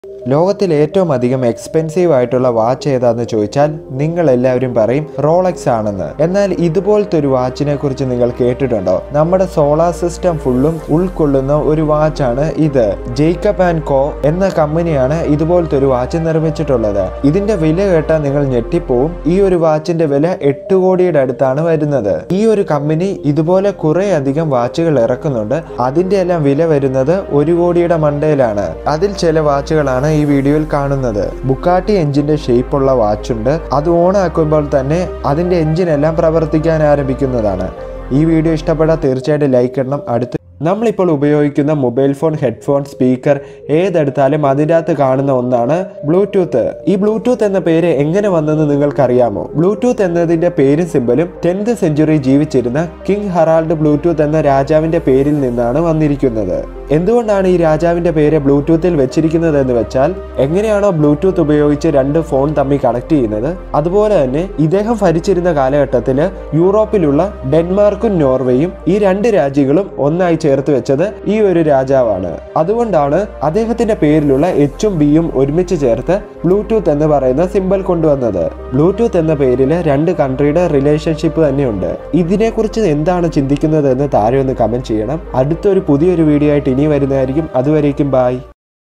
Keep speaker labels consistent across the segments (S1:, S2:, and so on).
S1: ലോകത്തിൽ ഏറ്റവും അധികം എക്സ്പെൻസീവ് ആയിട്ടുള്ള വാച്ച് ഏതാന്ന് ചോദിച്ചാൽ നിങ്ങൾ എല്ലാവരും പറയും റോളക്സ് ആണെന്ന് എന്നാൽ ഇതുപോലത്തെ ഒരു വാച്ചിനെ കുറിച്ച് നിങ്ങൾ കേട്ടിട്ടുണ്ടോ നമ്മുടെ സോളാർ സിസ്റ്റം ഫുള്ളും ഉൾക്കൊള്ളുന്ന ഒരു വാച്ചാണ് ഇത് ജേക്കബ് ആൻഡ് കോ എന്ന കമ്പനിയാണ് ഇതുപോലത്തെ ഒരു വാച്ച് നിർമ്മിച്ചിട്ടുള്ളത് ഇതിന്റെ വില കേട്ടാൽ നിങ്ങൾ ഞെട്ടിപ്പോവും ഈ ഒരു വാച്ചിന്റെ വില എട്ട് കോടിയുടെ അടുത്താണ് വരുന്നത് ഈ ഒരു കമ്പനി ഇതുപോലെ കുറെ അധികം വാച്ചുകൾ ഇറക്കുന്നുണ്ട് അതിന്റെ എല്ലാം വില വരുന്നത് ഒരു കോടിയുടെ മണ്ടയിലാണ് അതിൽ ചില വാച്ചുകളാണ് ഈ വീഡിയോയിൽ കാണുന്നത് ബുക്കാട്ടി എഞ്ചിന്റെ ഷേപ്പുള്ള വാച്ചുണ്ട് അത് ഓൺ ആക്കുമ്പോൾ തന്നെ അതിന്റെ എഞ്ചിൻ എല്ലാം പ്രവർത്തിക്കാൻ ആരംഭിക്കുന്നതാണ് ഈ വീഡിയോ ഇഷ്ടപ്പെട്ടാൽ തീർച്ചയായിട്ടും ലൈക്ക് ഇടണം അടുത്ത് നമ്മളിപ്പോൾ ഉപയോഗിക്കുന്ന മൊബൈൽ ഫോൺ ഹെഡ്ഫോൺ സ്പീക്കർ ഏതെടുത്താലും അതിൻ്റെ അകത്ത് കാണുന്ന ഒന്നാണ് ബ്ലൂടൂത്ത് ഈ ബ്ലൂടൂത്ത് എന്ന പേര് എങ്ങനെ വന്നെന്ന് നിങ്ങൾക്കറിയാമോ ബ്ലൂടൂത്ത് എന്നതിന്റെ പേരും സിമ്പലും ടെൻത്ത് സെഞ്ചുറി ജീവിച്ചിരുന്ന കിങ് ഹറാൾഡ് ബ്ലൂടൂത്ത് എന്ന രാജാവിന്റെ പേരിൽ നിന്നാണ് വന്നിരിക്കുന്നത് എന്തുകൊണ്ടാണ് ഈ രാജാവിന്റെ പേര് ബ്ലൂടൂത്തിൽ വെച്ചിരിക്കുന്നത് എന്ന് വെച്ചാൽ എങ്ങനെയാണോ ബ്ലൂടൂത്ത് ഉപയോഗിച്ച് രണ്ട് ഫോൺ തമ്മിൽ കണക്ട് ചെയ്യുന്നത് അതുപോലെ തന്നെ ഇദ്ദേഹം ഭരിച്ചിരുന്ന കാലഘട്ടത്തിൽ യൂറോപ്പിലുള്ള ഡെൻമാർക്കും നോർവേയും ഈ രണ്ട് രാജ്യങ്ങളും ഒന്നായി ചേർത്ത് വെച്ചത് ഈ ഒരു രാജാവാണ് അതുകൊണ്ടാണ് അദ്ദേഹത്തിന്റെ പേരിലുള്ള എച്ചും ബിയും ഒരുമിച്ച് ചേർത്ത് ബ്ലൂടൂത്ത് എന്ന് പറയുന്ന സിമ്പൽ കൊണ്ടുവന്നത് ബ്ലൂടൂത്ത് എന്ന പേരിൽ രണ്ട് കൺട്രിയുടെ റിലേഷൻഷിപ്പ് തന്നെയുണ്ട് ഇതിനെക്കുറിച്ച് എന്താണ് ചിന്തിക്കുന്നത് എന്ന് താഴെ ഒന്ന് കമന്റ് ചെയ്യണം അടുത്തൊരു പുതിയൊരു വീഡിയോ ആയിട്ട് ഇനി വരുന്നതായിരിക്കും അതുവരേക്കും ബായ്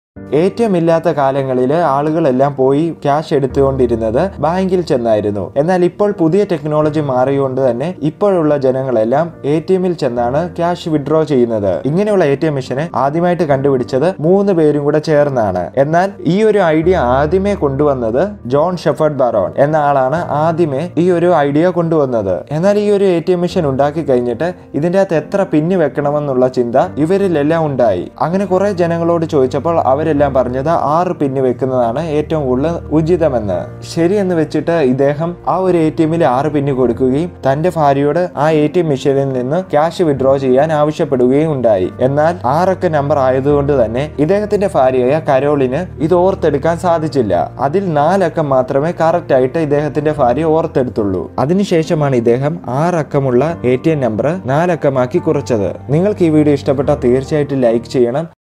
S1: എ ടി എം ഇല്ലാത്ത കാലങ്ങളിൽ ആളുകളെല്ലാം പോയി ക്യാഷ് എടുത്തുകൊണ്ടിരുന്നത് ബാങ്കിൽ ചെന്നായിരുന്നു എന്നാൽ ഇപ്പോൾ പുതിയ ടെക്നോളജി മാറിയുകൊണ്ട് തന്നെ ഇപ്പോഴുള്ള ജനങ്ങളെല്ലാം എ ടി എമ്മിൽ ചെന്നാണ് ക്യാഷ് വിഡ്രോ ചെയ്യുന്നത് ഇങ്ങനെയുള്ള എ ടി എം മെഷീനെ ആദ്യമായിട്ട് കണ്ടുപിടിച്ചത് മൂന്ന് പേരും കൂടെ ചേർന്നാണ് എന്നാൽ ഈ ഒരു ഐഡിയ ആദ്യമേ കൊണ്ടുവന്നത് ജോൺ ഷെഫർഡ് ബറോൺ എന്ന ആളാണ് ആദ്യമേ ഈ ഒരു ഐഡിയ കൊണ്ടുവന്നത് എന്നാൽ ഈ ഒരു എ ടി എം മെഷീൻ ഉണ്ടാക്കി കഴിഞ്ഞിട്ട് ഇതിന്റെ അകത്ത് എത്ര പിന്ന് വെക്കണമെന്നുള്ള ചിന്ത ഇവരിലെല്ലാം ഉണ്ടായി അങ്ങനെ കുറെ ജനങ്ങളോട് ചോദിച്ചപ്പോൾ അവരെല്ലാം പറഞ്ഞത് ആറ് പിന്ന് വെക്കുന്നതാണ് ഏറ്റവും കൂടുതൽ ഉചിതമെന്ന് ശരിയെന്ന് വെച്ചിട്ട് ഇദ്ദേഹം ആ ഒരു എ ടി എമ്മിൽ ആറ് പിന്ന് കൊടുക്കുകയും തന്റെ ഭാര്യയോട് ആ എ ടി എം മെഷീനിൽ നിന്ന് ക്യാഷ് വിഡ്രോ ചെയ്യാൻ ആവശ്യപ്പെടുകയും ഉണ്ടായി എന്നാൽ ആറൊക്കെ നമ്പർ ആയതുകൊണ്ട് തന്നെ ഇദ്ദേഹത്തിന്റെ ഭാര്യയായ കരോളിന് ഇത് ഓർത്തെടുക്കാൻ സാധിച്ചില്ല അതിൽ നാലക്കം മാത്രമേ കറക്റ്റ് ആയിട്ട് ഇദ്ദേഹത്തിന്റെ ഭാര്യ ഓർത്തെടുത്തുള്ളൂ അതിനുശേഷമാണ് ഇദ്ദേഹം ആറക്കമുള്ള എ ടി എം നമ്പർ നാലക്കമാക്കി കുറച്ചത് നിങ്ങൾക്ക് ഈ വീഡിയോ ഇഷ്ടപ്പെട്ടാൽ തീർച്ചയായിട്ടും ലൈക്ക് ചെയ്യണം